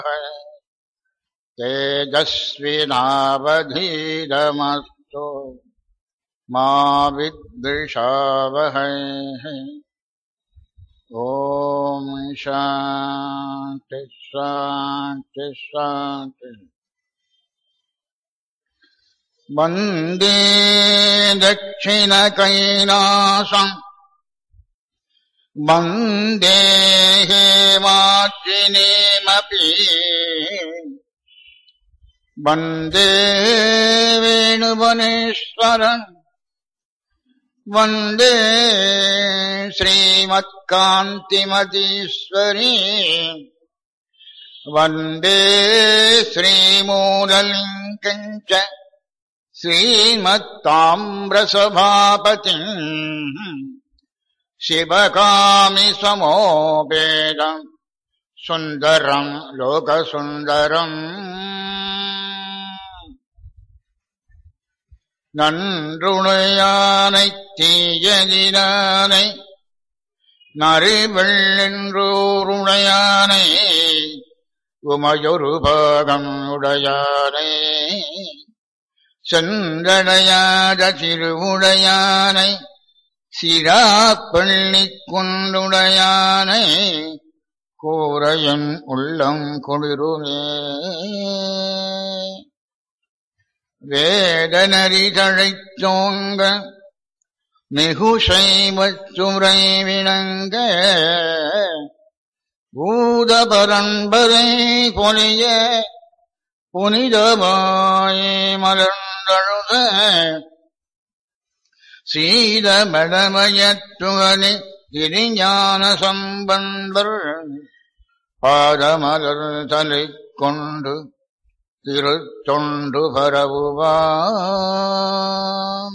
तेजस्विनावधीरमस्तु मा विद्विषावहै ॐ शान्ति शान्ति शान्ति वन्दे दक्षिणकैलासम् वन्दे हेमार्जिनीमपि वन्दे वेणुवनेश्वरन् वन्दे श्रीमत्कान्तिमतीश्वरी वन्दे श्रीमूललिङ्गम् च श्रीमत्ताम्रसभापतिम् शिवकामि समोपेदम् सुन्दरम् लोकसुन्दरम् நன்றுணையானை தீயதினானை நரிவெள்ளென்றோருடையானை உமையொரு பாகம் உடையானை சென்றடையாத திருவுடையானை சிராப்பள்ளி கொண்டுடையானை கூரையன் உள்ளம் குளிருமே வேதனரி தழைத்தோங்க மிகுசைவச்சுரை விளங்க பூத பரம்பரை பொலிய புனிதமாயே மலர்ந்தழுத சீத மடமயத்துவனி கிரிஞான சம்பந்தர் பாதமலர் தலை கொண்டு திருத்தொண்டு பரவுவாம்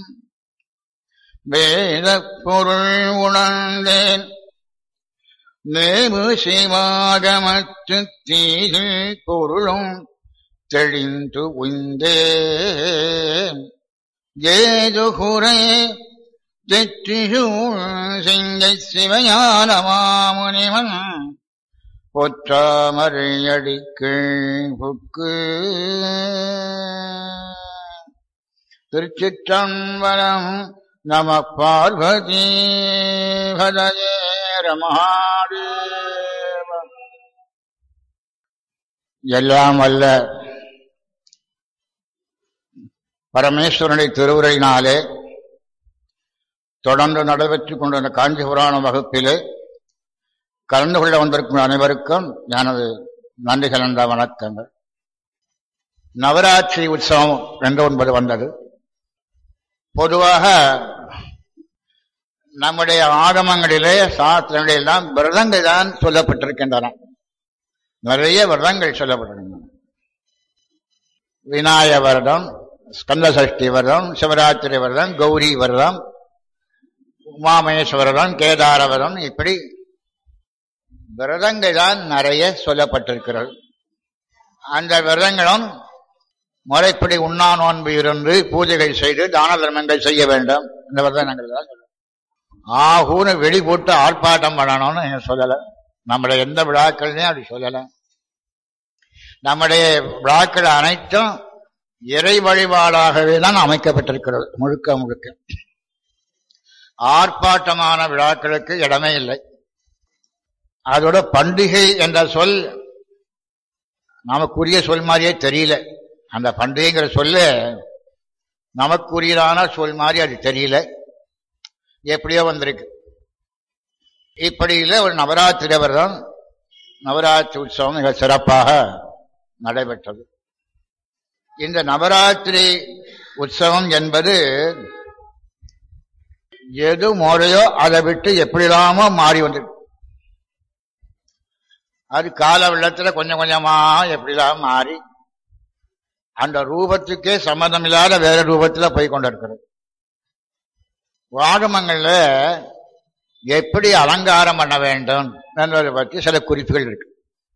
வேத பொருள் உணர்ந்தேன் நேமு சிவாகமத்து தீது பொருளும் தெளிந்து உய்ந்தேன் ஏது குறை தெற்றிசூழ் சிங்கை சிவஞான மாமுனிவன் பொற்றாமரையடிக்கு புக்கு திருச்சிற்றம்பலம் நம பார்வதி பதயே ரமாதேவ எல்லாம் வல்ல பரமேஸ்வரனை திருவுரையினாலே தொடர்ந்து நடைபெற்றுக் கொண்டிருந்த காஞ்சி புராண வகுப்பிலே கலந்து கொள்ள வந்திருக்கும் அனைவருக்கும் எனது நன்றி கலந்த வணக்கங்கள் நவராத்திரி உற்சவம் என்று ஒன்பது வந்தது பொதுவாக நம்முடைய ஆகமங்களிலே சாஸ்திரங்களில் எல்லாம் விரதங்கள் தான் சொல்லப்பட்டிருக்கின்றன நிறைய விரதங்கள் சொல்லப்பட்டிருக்கின்றன விநாய விரதம் ஸ்கந்த சஷ்டி விரதம் சிவராத்திரி விரதம் கௌரி விரதம் உமாமேஸ்வரதம் கேதார விரதம் இப்படி விரதங்கள் தான் நிறைய சொல்லப்பட்டிருக்கிறது அந்த விரதங்களும் முறைப்படி உண்ணா நோன்பு இருந்து பூஜைகள் செய்து தான தர்மங்கள் செய்ய வேண்டும் இந்த விரதங்கள் தான் ஆகூன்னு வெடி போட்டு ஆர்ப்பாட்டம் பண்ணணும்னு சொல்லலை நம்முடைய எந்த விழாக்கள்லையும் அப்படி சொல்லலை நம்முடைய விழாக்கள் அனைத்தும் இறை வழிபாடாகவே தான் அமைக்கப்பட்டிருக்கிறது முழுக்க முழுக்க ஆர்ப்பாட்டமான விழாக்களுக்கு இடமே இல்லை அதோட பண்டிகை என்ற சொல் நமக்குரிய சொல் மாதிரியே தெரியல அந்த பண்டிகைங்கிற சொல்ல நமக்குரியதான சொல் மாதிரி அது தெரியல எப்படியோ வந்திருக்கு இப்படி இல்லை ஒரு நவராத்திரி விரதம் நவராத்திரி உற்சவம் மிக சிறப்பாக நடைபெற்றது இந்த நவராத்திரி உற்சவம் என்பது எது முறையோ அதை விட்டு எப்படிலாமோ மாறி வந்திருக்கு அது கால வெள்ளத்துல கொஞ்சம் கொஞ்சமா எப்படிலாம் மாறி அந்த ரூபத்துக்கே சம்மதம் இல்லாத வேற ரூபத்துல போய் கொண்டிருக்கிறது வாகமங்கள்ல எப்படி அலங்காரம் பண்ண வேண்டும் என்பதை பற்றி சில குறிப்புகள் இருக்கு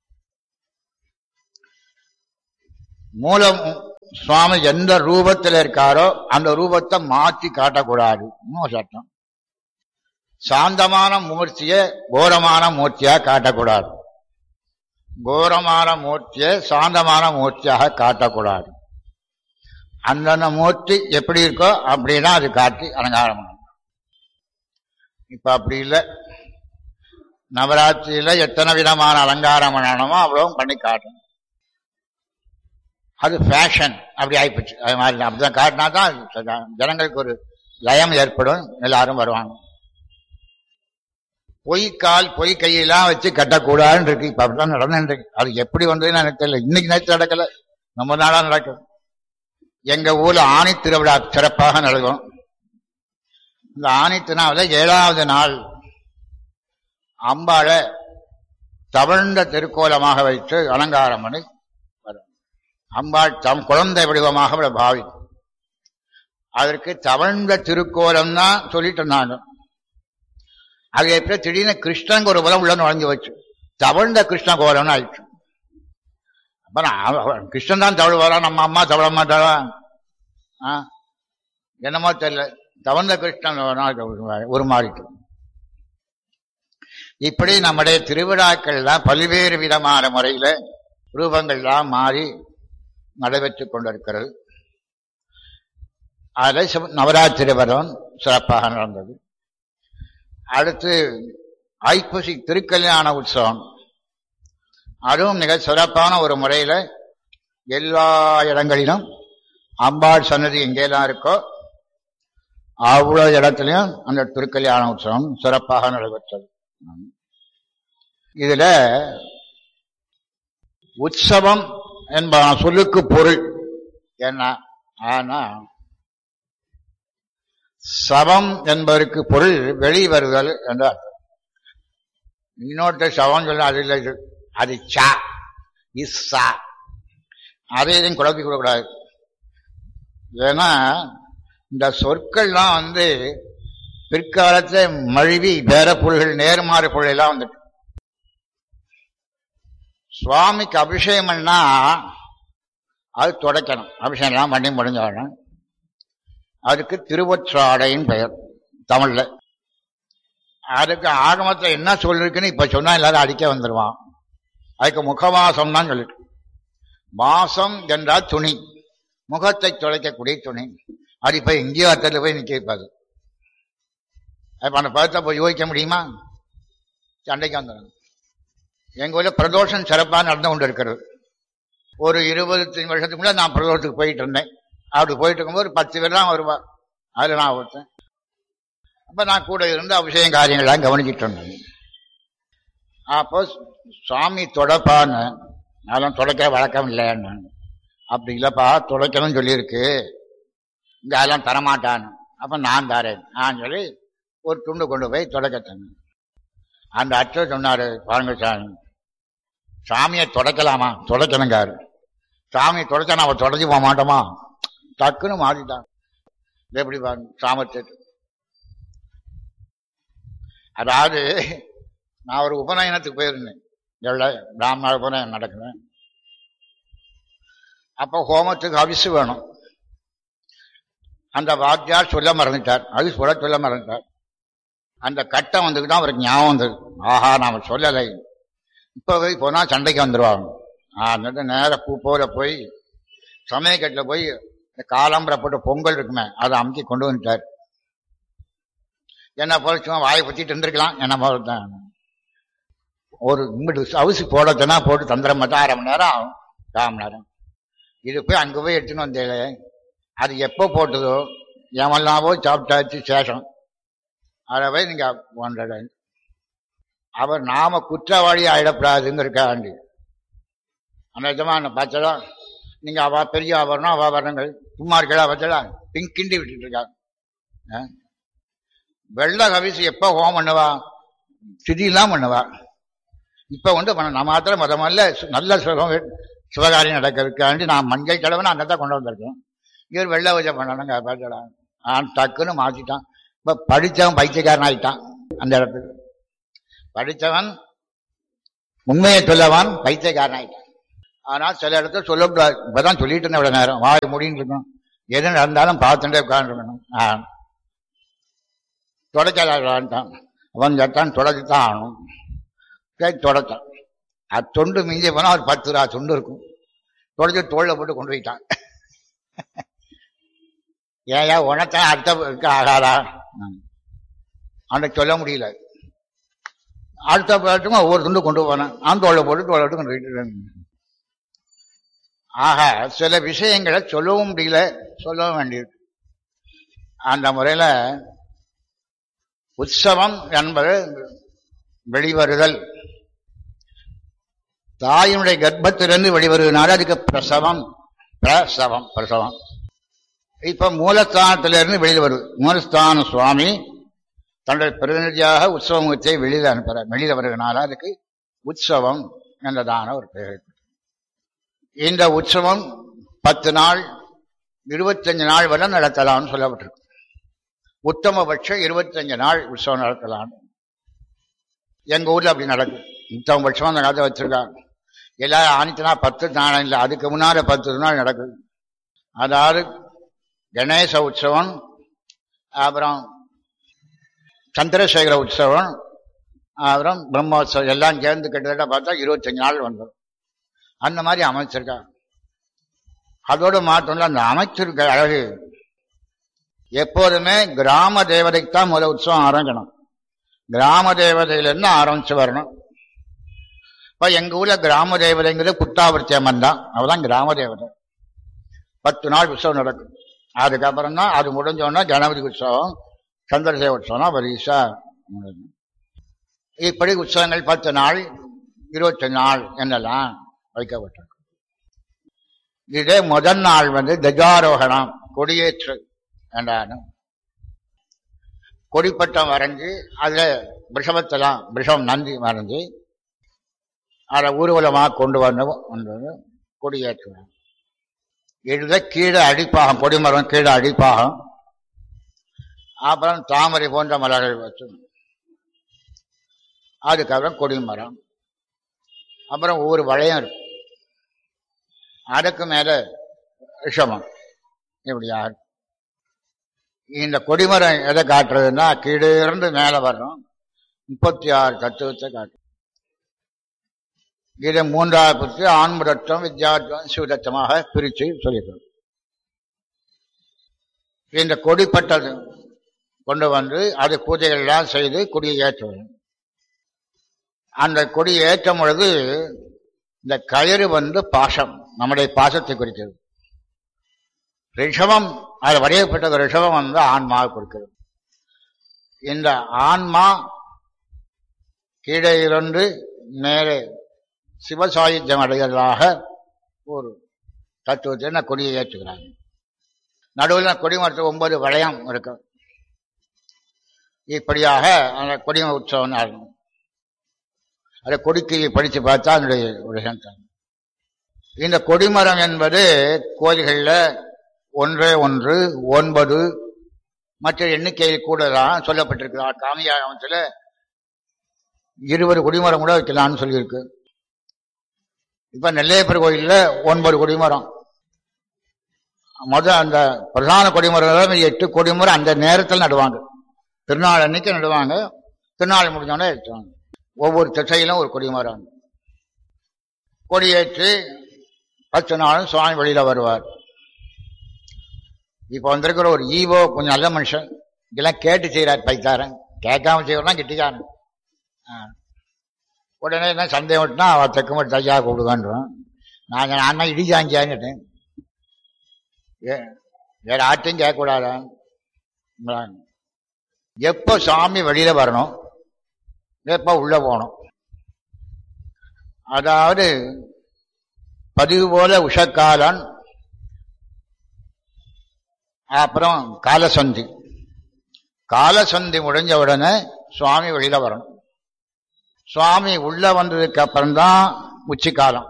மூலம் சுவாமி எந்த ரூபத்தில் இருக்காரோ அந்த ரூபத்தை மாற்றி காட்டக்கூடாது சட்டம் சாந்தமான மூர்த்திய கோரமான மூர்த்தியா காட்டக்கூடாது கோரமான மூர்த்தியை சாந்தமான மூர்த்தியாக காட்டக்கூடாது அந்தந்த மூர்த்தி எப்படி இருக்கோ அப்படின்னா அது காட்டி அலங்காரம் பண்ணணும் இப்ப அப்படி இல்லை நவராத்திரியில எத்தனை விதமான அலங்காரம் பண்ணணுமோ அவ்வளவும் பண்ணி காட்டணும் அது ஃபேஷன் அப்படி ஆயிப்போச்சு அது மாதிரி அப்படிதான் காட்டினா தான் ஜனங்களுக்கு ஒரு லயம் ஏற்படும் எல்லாரும் வருவாங்க பொய் கால் பொய் கையெல்லாம் வச்சு கட்டக்கூடாதுன்னு இருக்கு இப்ப அப்படிதான் நடந்துட்டு இருக்கு அது எப்படி வந்ததுன்னு எனக்கு தெரியல இன்னைக்கு நேற்று நடக்கல நம்ம நாளா நடக்கும் எங்க ஊர்ல ஆணி திருவிழா சிறப்பாக நடக்கும் இந்த ஆணி திருநாவில ஏழாவது நாள் அம்பாளை தவழ்ந்த திருக்கோலமாக வைத்து அலங்காரம் பண்ணி வரும் அம்பாள் தம் குழந்தை வடிவமாக அவளை பாவி அதற்கு தவழ்ந்த திருக்கோலம் தான் சொல்லிட்டு இருந்தாங்க அது எப்படி திடீர்னு கிருஷ்ணங்க ஒரு பலம் உள்ள நுழைஞ்சு வச்சு தவழ்ந்த கிருஷ்ண கோலம்னு ஆயிடுச்சு அப்ப நான் கிருஷ்ணன் தான் தவழ்வாரா நம்ம அம்மா தவழ மாட்டாளா ஆ என்னமோ தெரியல தவழ்ந்த கிருஷ்ணன் ஒரு மாறிட்டு இப்படி நம்முடைய திருவிழாக்கள்லாம் பல்வேறு விதமான முறையில ரூபங்கள்லாம் மாறி நடைபெற்றுக் கொண்டிருக்கிறது அதில் நவராத்திரி வரம் சிறப்பாக நடந்தது அடுத்து ஐப்பசி திருக்கல்யாண உற்சவம் அதுவும் மிக சிறப்பான ஒரு முறையில எல்லா இடங்களிலும் அம்பாள் சன்னதி எங்கெல்லாம் இருக்கோ அவ்வளவு இடத்துலையும் அந்த திருக்கல்யாண உற்சவம் சிறப்பாக நடைபெற்றது இதுல உற்சவம் என்ப சொல்லுக்கு பொருள் என்ன ஆனா சவம் என்பதற்கு பொருள் வெளிவருதல் என்ற அர்த்தம் இன்னொருத்த சவம் சொல்ல அது இல்லை அது சா இஸ்ஸா அதை எதுவும் குழப்பி கூடாது ஏன்னா இந்த சொற்கள்லாம் வந்து பிற்காலத்துல மழுவி வேற பொருள்கள் நேர்மாறு பொருள் எல்லாம் வந்துட்டு சுவாமிக்கு அபிஷேகம் பண்ணா அது தொடக்கணும் அபிஷேகம் எல்லாம் பண்ணி முடிஞ்சாலும் அதுக்கு திருவொற்றாடைன்னு பெயர் தமிழ்ல அதுக்கு ஆகமத்துல என்ன சொல்லிருக்குன்னு இப்ப சொன்னா எல்லாரும் அடிக்க வந்துருவான் அதுக்கு முகவாசம் தான் சொல்லிட்டு வாசம் என்றால் துணி முகத்தை துளைக்கக்கூடிய துணி அது இப்ப எங்கேயோ அர்த்தத்தில் போய் நிக்க வைப்பாது அப்ப அந்த பதத்தை போய் யோசிக்க முடியுமா சண்டைக்கு வந்துடும் எங்க ஊர்ல பிரதோஷம் சிறப்பாக நடந்து கொண்டு இருக்கிறது ஒரு இருபத்தி வருஷத்துக்கு முன்னாடி நான் பிரதோஷத்துக்கு போயிட்டு இருந்தேன் அப்படி போயிட்டு இருக்கும்போது பத்து பேர் தான் வருவா அதுல நான் ஒருத்தன் அப்ப நான் கூட இருந்து அபிஷேகம் காரியங்கள்லாம் கவனிச்சிட்டு இருந்தேன் அப்போ சுவாமி தொடப்பான்னு அதெல்லாம் தொடக்கிற வழக்கம் இல்லைன்னு அப்படி இல்லப்பா துடைக்கணும்னு சொல்லியிருக்கு இந்த அதெல்லாம் தரமாட்டான்னு அப்ப நான் தரேன் நான் சொல்லி ஒரு துண்டு கொண்டு போய் தொடக்கத்தேன் அந்த அச்சர் சொன்னாரு பாருங்க சாமி சாமியை தொடக்கலாமா தொடக்கணுங்காரு சாமியை தொடச்சா நான் தொடச்சி போக மாட்டோமா டக்குன்னு மாறிட்டான் எப்படி பாருங்க சாமர்த்தியத்தை அதாவது நான் ஒரு உபநயனத்துக்கு போயிருந்தேன் எவ்வளோ பிராமண உபநயனம் நடக்குறேன் அப்போ ஹோமத்துக்கு அவிசு வேணும் அந்த வாத்தியார் சொல்ல மறந்துட்டார் அவிசு சொல்ல சொல்ல மறந்துட்டார் அந்த கட்டம் வந்துட்டு தான் அவருக்கு ஞாபகம் வந்தது ஆஹா நாம சொல்லலை இப்போ போய் போனா சண்டைக்கு வந்துடுவாங்க அதனால நேர பூ போல போய் சமயக்கட்டில் போய் இந்த காலம்பரை போட்டு பொங்கல் இருக்குமே அதை அமுக்கி கொண்டு வந்துட்டார் என்ன போல சும்மா வாயை பத்திட்டு இருந்திருக்கலாம் என்ன போல தான் ஒரு இங்கிட்டு அவுசி போடத்தனா போட்டு தந்திரம் மட்டும் அரை மணி நேரம் ஆகும் கால் மணி நேரம் இது போய் அங்கே போய் எடுத்துன்னு வந்தேன் அது எப்போ போட்டதோ எவெல்லாம் போய் சாப்பிட்டாச்சு சேஷம் அதை போய் நீங்க ஒன்றரை அவர் நாம குற்றவாளி ஆயிடப்படாதுங்கிறக்காண்டி அந்த விதமான பார்த்தா நீங்க அவ பெரிய வரணும் அவ வரணுங்கள் சும்மா இருக்கா பார்த்தா பிங்க் கிண்டி விட்டுட்டு இருக்காங்க வெள்ள கவிசி எப்ப ஹோம் பண்ணுவா சிதியெல்லாம் பண்ணுவா இப்ப வந்து பண்ண நம்ம மாத்திரம் முத முதல்ல நல்ல சுகம் சிவகாரியம் நடக்கிறதுக்காண்டி நான் மஞ்சள் கிழவன் அந்த தான் கொண்டு வந்திருக்கேன் இவர் வெள்ள வச்ச பண்ணணுங்க பார்த்தா நான் டக்குன்னு மாத்திட்டான் இப்ப படிச்சவன் பைத்தியக்காரன் ஆயிட்டான் அந்த இடத்துக்கு படித்தவன் உண்மையை சொல்லவான் பைத்தியக்காரன் ஆயிட்டான் ஆனால் சில இடத்துல சொல்லக்கூடாது இப்பதான் சொல்லிட்டு இருந்தேன் இவ்வளவு நேரம் வாய் முடின்னு இருக்கும் எது நடந்தாலும் பார்த்துட்டே உட்காந்துருக்கணும் ஆ தொடச்சான் அவன் சட்டான் தொடச்சுத்தான் ஆகணும் சரி தொடச்சான் அது தொண்டு மிஞ்சி போனா ஒரு பத்து ரூபா தொண்டு இருக்கும் தொலைச்சு தோல்ல போட்டு கொண்டு போயிட்டான் ஏயா உனத்தான் அடுத்த ஆகாதா அவனை சொல்ல முடியல அடுத்த பாட்டுக்கும் ஒவ்வொரு துண்டு கொண்டு போனேன் அவன் தோலை போட்டு தோலை விட்டு கொண்டு போயிட்டு ஆக சில விஷயங்களை சொல்லவும் முடியல சொல்லவும் வேண்டியது அந்த முறையில உற்சவம் என்பது வெளிவருதல் தாயினுடைய கர்ப்பத்திலிருந்து வெளிவருவதனால அதுக்கு பிரசவம் பிரசவம் பிரசவம் இப்ப மூலஸ்தானத்திலிருந்து வெளியில் வருது மூலஸ்தான சுவாமி தன்னுடைய பிரதிநிதியாக உற்சவத்தை வெளியில் அனுப்புற வெளியில் வருவதனால அதுக்கு உற்சவம் என்றதான ஒரு பெயர் இந்த உற்சவம் பத்து நாள் இருபத்தஞ்சு நாள் வரை நடத்தலாம்னு சொல்லப்பட்டிருக்கு உத்தமபட்சம் இருபத்தஞ்சு நாள் உற்சவம் நடத்தலாம் எங்க ஊர்ல அப்படி நடக்கும் உத்தமபட்சம் அந்த காலத்தை வச்சிருக்காங்க எல்லாரும் ஆணித்தனா பத்து நாள் இல்லை அதுக்கு முன்னால பத்து நாள் நடக்குது அதாவது கணேச உற்சவம் அப்புறம் சந்திரசேகர உற்சவம் அப்புறம் பிரம்மோத்சவம் எல்லாம் சேர்ந்து கிட்டத்தட்ட பார்த்தா இருபத்தஞ்சு நாள் வந்துடும் அந்த மாதிரி அமைச்சிருக்காங்க அதோடு மாற்றம்ல அந்த அமைச்சிருக்க அழகு எப்போதுமே கிராம தேவதைக்கு தான் முதல் உற்சவம் ஆரம்பிக்கணும் கிராம தேவதையிலிருந்து ஆரம்பிச்சு வரணும் இப்ப எங்க ஊர்ல கிராம தேவதைங்கிறது புட்டாவர்த்தி அம்மன் தான் அவதான் கிராம தேவதை பத்து நாள் உற்சவம் நடக்கும் அதுக்கப்புறம் தான் அது முடிஞ்சோன்னா கணபதி உற்சவம் சந்திரசேவ உற்சவம் பரிசா இப்படி உற்சவங்கள் பத்து நாள் இருபத்தி நாள் என்னெல்லாம் வைக்கப்பட்டிருக்கு இதே முதல் நாள் வந்து கஜாரோகணம் கொடியேற்று என்றாலும் கொடிப்பட்டம் வரைஞ்சி அதுல விஷமத்தெல்லாம் விஷம் நந்தி வரைஞ்சி அதை ஊர்வலமாக கொண்டு வந்து கொண்டு கொடியேற்றுவோம் எழுத கீழே அடிப்பாகம் கொடிமரம் கீழே அடிப்பாகம் அப்புறம் தாமரை போன்ற மலர்கள் வச்சு அதுக்கப்புறம் கொடிமரம் அப்புறம் ஒவ்வொரு வளையம் இருக்கும் அதுக்கு மேல விஷமம் இப்படியா இந்த கொடிமரம் எதை காட்டுறதுன்னா கீழே இருந்து மேல வரணும் முப்பத்தி ஆறு தத்துவத்தை காட்டும் இதை மூன்றாவது பற்றி ஆன்முடத்தம் வித்யாத்வம் சிவதத்தமாக பிரித்து சொல்லிக்கிறோம் இந்த கொடிப்பட்டது கொண்டு வந்து அது பூஜைகள் எல்லாம் செய்து கொடியை ஏற்றுவது அந்த கொடி ஏற்றும் பொழுது இந்த கயிறு வந்து பாசம் நம்முடைய பாசத்தை குறிக்கிறது ரிஷபம் அது வரையப்பட்ட ரிஷபம் வந்து ஆன்மாவை குறிக்கிறது இந்த ஆன்மா கீழே இருந்து மேலே சிவசாயுத்தியம் அடைகிறதாக ஒரு தத்துவத்தை கொடியை ஏற்றுகிறாங்க நடுவில் கொடிமரத்து ஒன்பது வளையம் இருக்கு இப்படியாக அந்த கொடிம உற்சவம் நடக்கும் அதை கொடிக்கு படித்து பார்த்தா அதனுடைய ஒரு இந்த கொடிமரம் என்பது கோயில்களில் ஒன்றே ஒன்று ஒன்பது மற்ற எண்ணிக்கையில் கூட தான் சொல்லப்பட்டிருக்கு காமியாகமத்தில் இருபது கொடிமரம் கூட வைக்கலாம்னு சொல்லியிருக்கு இப்ப நெல்லையப்பர் கோயில்ல ஒன்பது கொடிமரம் முதல் அந்த பிரதான கொடிமரம் எட்டு கொடிமரம் அந்த நேரத்தில் நடுவாங்க திருநாள் அன்னைக்கு நடுவாங்க திருநாள் முடிஞ்சோடனே எடுத்துவாங்க ஒவ்வொரு திசையிலும் ஒரு கொடிமரம் கொடியேற்றி பத்து நாளும் சுவாமி வெளியில வருவார் இப்ப வந்திருக்கிற ஒரு ஈவோ கொஞ்சம் நல்ல மனுஷன் இதெல்லாம் கேட்டு செய்யறார் பைத்தாரன் கேட்காம செய்யறா கிட்டிக்காரன் உடனே என்ன சந்தேகம் விட்டுனா அவ தெக்குமட்டு தையா கூப்பிடுவான்றோம் நான் நான் தான் இடிச்சாங்கியான்னுட்டேன் வேற ஆட்டையும் கேட்கக்கூடாதா எப்போ சாமி வெளியில வரணும் எப்போ உள்ள போகணும் அதாவது பதிவு போல உஷக்காலன் அப்புறம் காலசந்தி காலசந்தி முடிஞ்ச உடனே சுவாமி வெளியில வரணும் சுவாமி உள்ள வந்ததுக்கு அப்புறம்தான் உச்சிக்காலம்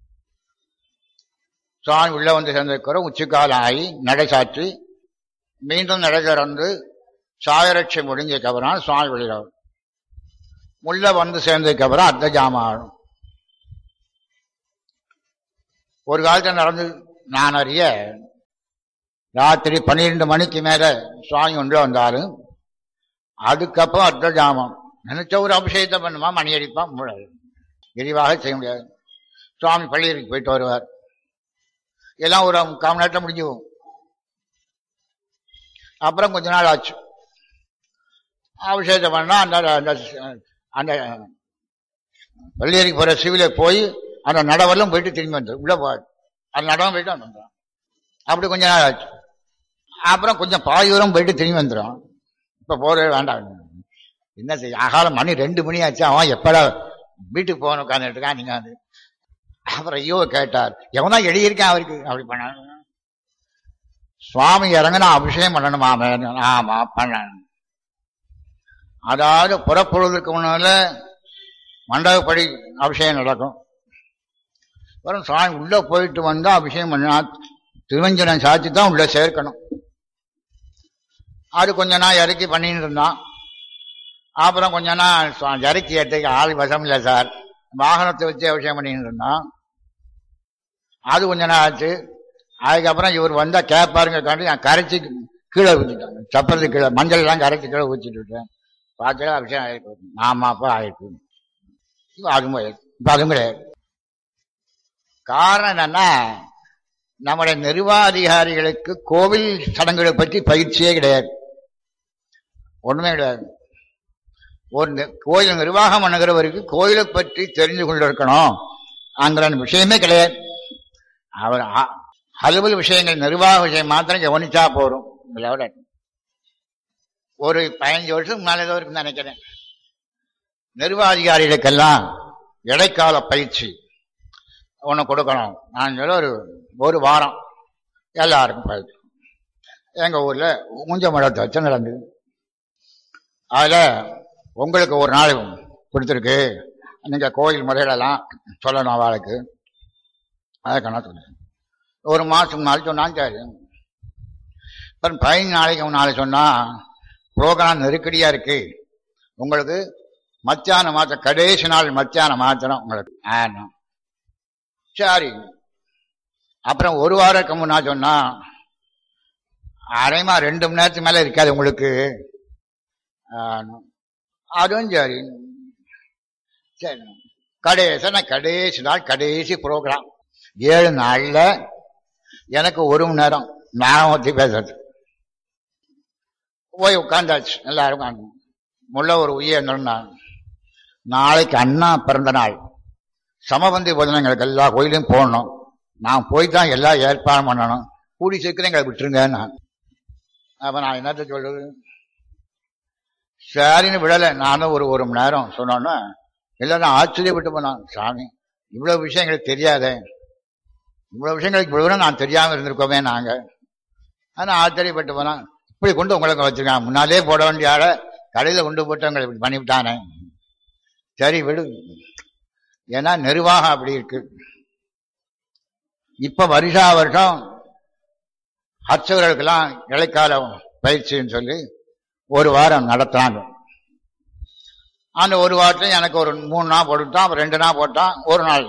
சுவாமி உள்ள வந்து சேர்ந்ததுக்கு உச்சிக்காலம் ஆகி நடை சாற்றி மீண்டும் நடை திறந்து சாயரட்சி முடிஞ்சதுக்கு அப்புறம் சுவாமி வெளியில வரும் உள்ள வந்து சேர்ந்ததுக்கு அப்புறம் அர்த்த ஜாமம் ஆகும் ஒரு காலத்தில் நடந்து நான் அறிய ராத்திரி பன்னிரெண்டு மணிக்கு மேல சுவாமி உள்ள வந்தாலும் அதுக்கப்புறம் அர்த்த ஜாமம் நினைச்ச ஒரு அபிஷேகத்தை பண்ணுமா மணி அடிப்பான் விரிவாக செய்ய முடியாது சுவாமி பள்ளியருக்கு போயிட்டு வருவார் எல்லாம் ஒரு முக்கால் மணி நேரத்தில் முடிஞ்சு போகும் அப்புறம் கொஞ்ச நாள் ஆச்சு அபிஷேகம் பண்ணா அந்த அந்த அந்த பள்ளியறைக்கு போற சிவில போய் அந்த நடவெல்லாம் போயிட்டு திரும்பி வந்துடும் உள்ள போகாது அந்த நடவம் போயிட்டு வந்துடும் அப்படி கொஞ்ச நாள் ஆச்சு அப்புறம் கொஞ்சம் பாதி தூரம் போயிட்டு திரும்பி வந்துடும் இப்ப போறதே வேண்டாம் என்ன செய்ய அகாலம் மணி ரெண்டு மணி ஆச்சு அவன் எப்படா வீட்டுக்கு போகணும் உட்காந்துட்டு இருக்கான் நீங்க வந்து அப்புறம் ஐயோ கேட்டார் எவனா எழுதியிருக்கேன் அவருக்கு அப்படி பண்ண சுவாமி இறங்கினா அபிஷேகம் பண்ணணுமா ஆமா பண்ணணும் அதாவது புறப்படுவதற்கு முன்னால மண்டபப்படி அபிஷேகம் நடக்கும் அப்புறம் சுவாமி உள்ள போயிட்டு வந்தா அபிஷேகம் பண்ணா திருவஞ்சனம் சாத்தி தான் உள்ள சேர்க்கணும் அது கொஞ்ச நாள் இறக்கி பண்ணிட்டு இருந்தான் அப்புறம் கொஞ்ச நாள் சுவா- இறக்கி ஏற்றுக்கு ஆள் வசம் இல்லை சார் வாகனத்தை வச்சு அபிஷேகம் பண்ணிட்டு இருந்தான் அது கொஞ்ச நாள் ஆச்சு அதுக்கப்புறம் இவர் வந்தா கேட்பாருங்க காட்டி நான் கரைச்சி கீழே ஊற்றிட்டேன் சப்பரத்து கீழே மஞ்சள் எல்லாம் கரைச்சி கீழே ஊற்றிட்டு விட்டேன் பார்த்தா அபிஷேகம் ஆயிருக்கு ஆமாப்பா ஆயிருக்கு இப்ப அதுவும் கிடையாது. இப்ப அதுவும் கிடையாது காரணம் என்னன்னா நம்முடைய நிர்வாகிகாரிகளுக்கு கோவில் சடங்குகளை பற்றி பயிற்சியே கிடையாது ஒண்ணுமே கிடையாது ஒரு நி- கோயில் நிர்வாகம் பண்ணுகிறவருக்கு கோயிலை பற்றி தெரிந்து கொண்டிருக்கணும் அங்கிற விஷயமே கிடையாது அவர் அ- அலுவல் விஷயங்கள் நிர்வாக விஷயம் மாத்திரம் கவனிச்சா போறோம் இதோட ஒரு பதினஞ்சு வருஷம் மேலே ஏதோ இருக்குன்னு நினைக்கிறேன் நிர்வாகிகாரிகளுக்கெல்லாம் இடைக்கால பயிற்சி ஒன்று கொடுக்கணும் நான் சொல்ல ஒரு ஒரு வாரம் எல்லாருக்கும் பயிற்சி எங்கள் ஊரில் மூஞ்ச மடத்தை வச்சு நடந்தது அதில் உங்களுக்கு ஒரு நாள் கொடுத்துருக்கு நீங்கள் கோயில் முறையிலலாம் சொல்லணும் அவளுக்கு அதை கணக்கு ஒரு மாதம் முன்னாடி சொன்னான் சரி அப்புறம் பதினஞ்சு நாளைக்கு முன்னாடி சொன்னால் ப்ரோக்ராம் நெருக்கடியாக இருக்கு உங்களுக்கு மத்தியானம் மாத்திரம் கடைசி நாள் மத்தியானம் மாத்திரம் உங்களுக்கு ஆனும் சரி அப்புறம் ஒரு வாரத்துக்கு முன்னா சொன்னா அரைமா ரெண்டு மணி நேரத்துக்கு மேல இருக்காது உங்களுக்கு ஆனும். அதுவும் சரி சரி கடைசி நான் கடைசி நாள் கடைசி ப்ரோக்ராம் ஏழு நாள்ல எனக்கு ஒரு மணி நேரம் நான் பத்தி பேசுறது போய் உட்காந்தாச்சு எல்லாரும் உட்காந்து முள்ள ஒரு உயிர் நான் நாளைக்கு அண்ணா பிறந்த நாள் சமபந்தி போதனங்களுக்கு எல்லா கோயிலையும் போடணும் நான் போய் தான் எல்லா ஏற்பாடும் பண்ணணும் கூடி சீக்கிரம் எங்களை விட்டுருங்க நான் அப்ப நான் என்னத்த சொல்றது சரின்னு விடலை நானும் ஒரு ஒரு மணி நேரம் சொன்னோன்னா எல்லாரும் ஆச்சரியப்பட்டு போனான் சாமி இவ்வளவு விஷயம் எங்களுக்கு தெரியாதே இவ்வளவு விஷயங்களுக்கு இவ்வளவு நான் தெரியாம இருந்திருக்கோமே நாங்க ஆனா ஆச்சரியப்பட்டு போனான் இப்படி கொண்டு உங்களுக்கு வச்சிருக்கான் முன்னாலே போட வேண்டிய ஆளை கடையில கொண்டு போட்டு உங்களை இப்படி பண்ணிவிட்டானே சரி விடு ஏன்னா நிர்வாகம் அப்படி இருக்கு இப்ப வருஷா வருஷம் அர்ச்சகர்களுக்கெல்லாம் இடைக்கால பயிற்சின்னு சொல்லி ஒரு வாரம் நடத்துறாங்க அந்த ஒரு வாரத்துல எனக்கு ஒரு மூணு நாள் போட்டுட்டான் அப்புறம் ரெண்டு நாள் போட்டான் ஒரு நாள்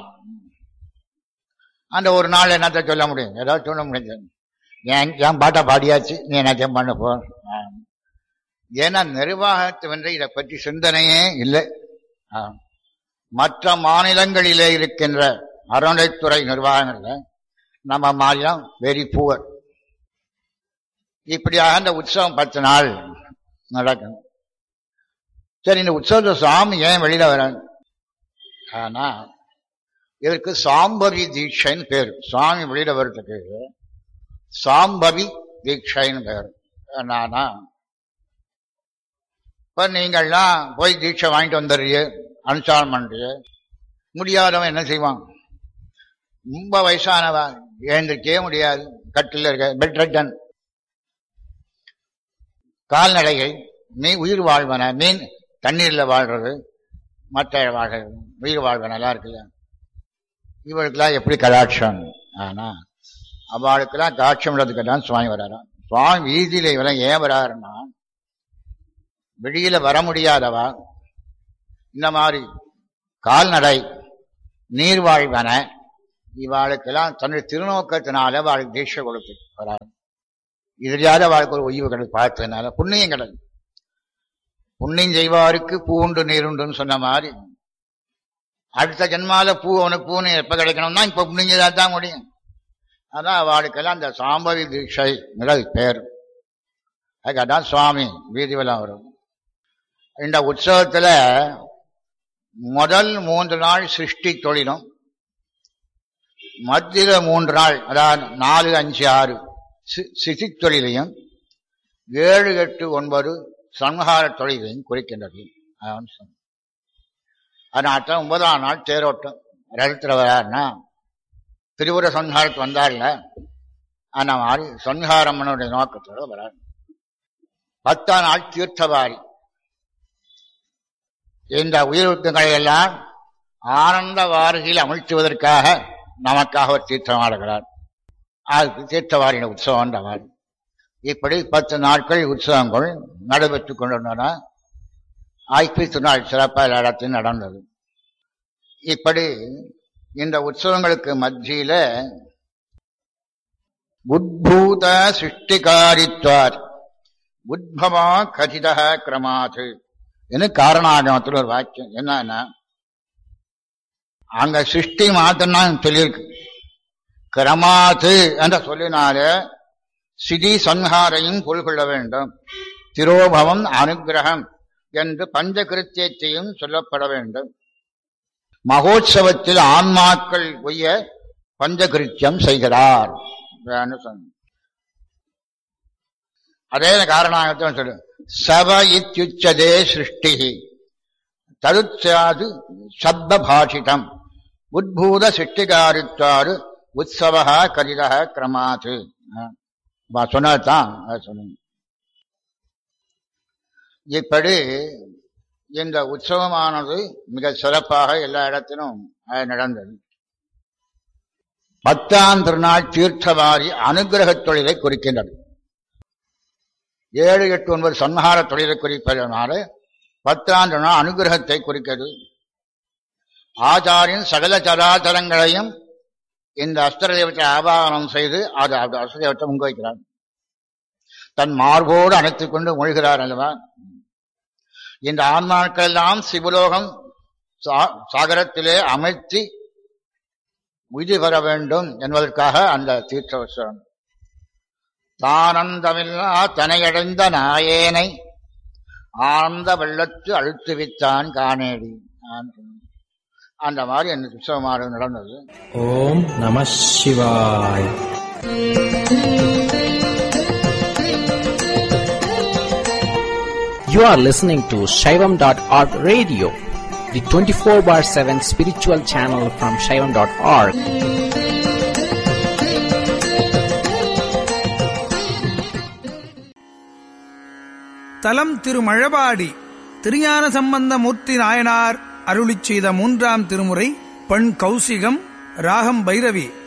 அந்த ஒரு நாள் என்னத்த சொல்ல முடியும் ஏதாவது சொல்ல முடியும் என் என் பாட்டா பாடியாச்சு நீ என்னத்தையும் பண்ண போ ஆ. ஏன்னா நிர்வாகத்தை வந்து இதை பற்றி சிந்தனையே இல்லை ஆ. மற்ற மாநிலங்களிலே இருக்கின்ற அறநிலைத்துறை நிர்வாகங்கள்ல நம்ம மாநிலம் வெரி புவர் இப்படியாக இந்த உற்சவம் பத்து நாள் நடக்கும் சரி இந்த உற்சவத்தை சாமி ஏன் வெளியில வர ஆனா இதற்கு சாம்பவி தீட்சைன்னு பேர் சுவாமி வெளியில வர்றதுக்கு சாம்பவி தீட்சைன்னு பேர் என்னன்னா இப்ப நீங்கள்லாம் போய் தீட்சை வாங்கிட்டு வந்துடுறிய அனுஷ்டானம் பண்றிய முடியாதவன் என்ன செய்வான் ரொம்ப வயசானவன் எழுந்திருக்கவே முடியாது கட்டில் இருக்க பெட் ரிட்டன் கால்நடைகள் மீ உயிர் வாழ்வன மீன் தண்ணீர்ல வாழ்றது மற்ற வாழ் உயிர் வாழ்வன எல்லாம் இருக்குல்ல இவளுக்கெல்லாம் எப்படி கலாட்சம் ஆனா அவளுக்கெல்லாம் காட்சியம்ன்றதுக்கு தான் சுவாமி வராராம் சுவாமி வீதியில இவெல்லாம் ஏன் வராருன்னா வெளியில வர முடியாதவா இந்த மாதிரி கால்நடை நீர்வாழ்வன இவாளுக்கெல்லாம் தன்னுடைய திருநோக்கத்தினால அவளுக்கு தீட்சை கொடுத்து வராரு இதுலையாவது அவளுக்கு ஒரு உய்வு கிடையாது பார்த்ததுனால புண்ணியம் கிடையாது புண்ணியம் செய்வாருக்கு பூண்டு நீருண்டுன்னு சொன்ன மாதிரி அடுத்த ஜென்மால பூ அவனுக்கு பூனை எப்ப கிடைக்கணும்னா இப்ப முடிஞ்சதா தான் முடியும் அதான் அவளுக்கெல்லாம் அந்த சாம்பவி தீட்சை பேர் அதுக்காதான் சுவாமி வீதிவெல்லாம் வரும் இந்த உற்சவத்துல முதல் மூன்று நாள் சிருஷ்டி தொழிலும் மத்தியில மூன்று நாள் அதாவது நாலு அஞ்சு ஆறு சிசி தொழிலையும் ஏழு எட்டு ஒன்பது சம்ஹார தொழிலையும் குறிக்கின்றது அதனால்தான் ஒன்பதாம் நாள் தேரோட்டம் ரதத்தில் வராருன்னா திரிபுர சன்ஹாரத்து வந்தார்ல அந்த மாதிரி சன்ஹாரம்மனுடைய நோக்கத்தோட வராரு பத்தாம் நாள் தீர்த்தவாரி இந்த உயிர்வுத்துகளை எல்லாம் ஆனந்த வாரிகையில் அமிழ்த்துவதற்காக நமக்காக ஒரு தீர்த்தம் ஆடுகிறார் அதுக்கு தீர்த்தவாரியின் உற்சவம் மாதிரி இப்படி பத்து நாட்கள் உற்சவங்கள் நடைபெற்றுக் கொண்டிருந்தன ஐப்பத்து நாள் சிறப்பாக எல்லா இடத்தையும் நடந்தது இப்படி இந்த உற்சவங்களுக்கு மத்தியில உத்பூத சிருஷ்டிகாரித்வார் உத்பவா கதித கிரமாது என்று காரணாகமத்தில் ஒரு வாக்கியம் என்னன்னா அங்க சிருஷ்டி மாத்திரம் சொல்லியிருக்கு கிரமாத்து என்ற சொல்லினால சிதி சன்ஹாரையும் கொள்கொள்ள வேண்டும் திரோபவம் அனுகிரகம் என்று பஞ்சகிருத்தியத்தையும் சொல்லப்பட வேண்டும் மகோத்சவத்தில் ஆன்மாக்கள் ஒய்ய பஞ்சகிருத்தியம் செய்கிறார் அதே காரணாகத்தான் சொல்லு சவ இத்தியுச்சதே சிருஷ்டி தருத்யாது சப்த பாஷிதம் உத்பூத சிருஷ்டிகாரித்தாரு உற்சவ கரித கிரமாத்து சொன்னதான் சொன்ன இப்படி இந்த உற்சவமானது மிக சிறப்பாக எல்லா இடத்திலும் நடந்தது பத்தாம் திருநாள் தீர்த்தவாரி அனுகிரக தொழிலை குறிக்கின்றது ஏழு எட்டு ஒன்பது சன்ஹார தொழிலை குறிப்பதனால பத்தாம் திருநாள் அனுகிரகத்தை குறிக்கிறது ஆச்சாரியின் சகல சராச்சரங்களையும் இந்த அஸ்திர தெய்வத்தை ஆபாதனம் செய்து அது அஸ்திர தெய்வத்தை முங்க வைக்கிறார் தன் மார்போடு அணைத்துக் கொண்டு மொழிகிறார் அல்லவா இந்த ஆன்மாக்கள் எல்லாம் சிவலோகம் சாகரத்திலே அமைத்து உய்தி பெற வேண்டும் என்பதற்காக அந்த தீர்த்தவசரம் தானந்தமில்லா தனையடைந்த நாயேனை ஆனந்த வெள்ளத்து அழுத்துவித்தான் காணேடி அந்த மாதிரி அந்த உற்சவமாக நடந்தது ஓம் நம சிவாய் You are listening to Shaivam.org radio, the 24 bar 7 spiritual channel from Shaivam.org. தலம் திருமழபாடி திருஞான சம்பந்த மூர்த்தி நாயனார் அருளிச் செய்த மூன்றாம் திருமுறை பண் கௌசிகம் ராகம் பைரவி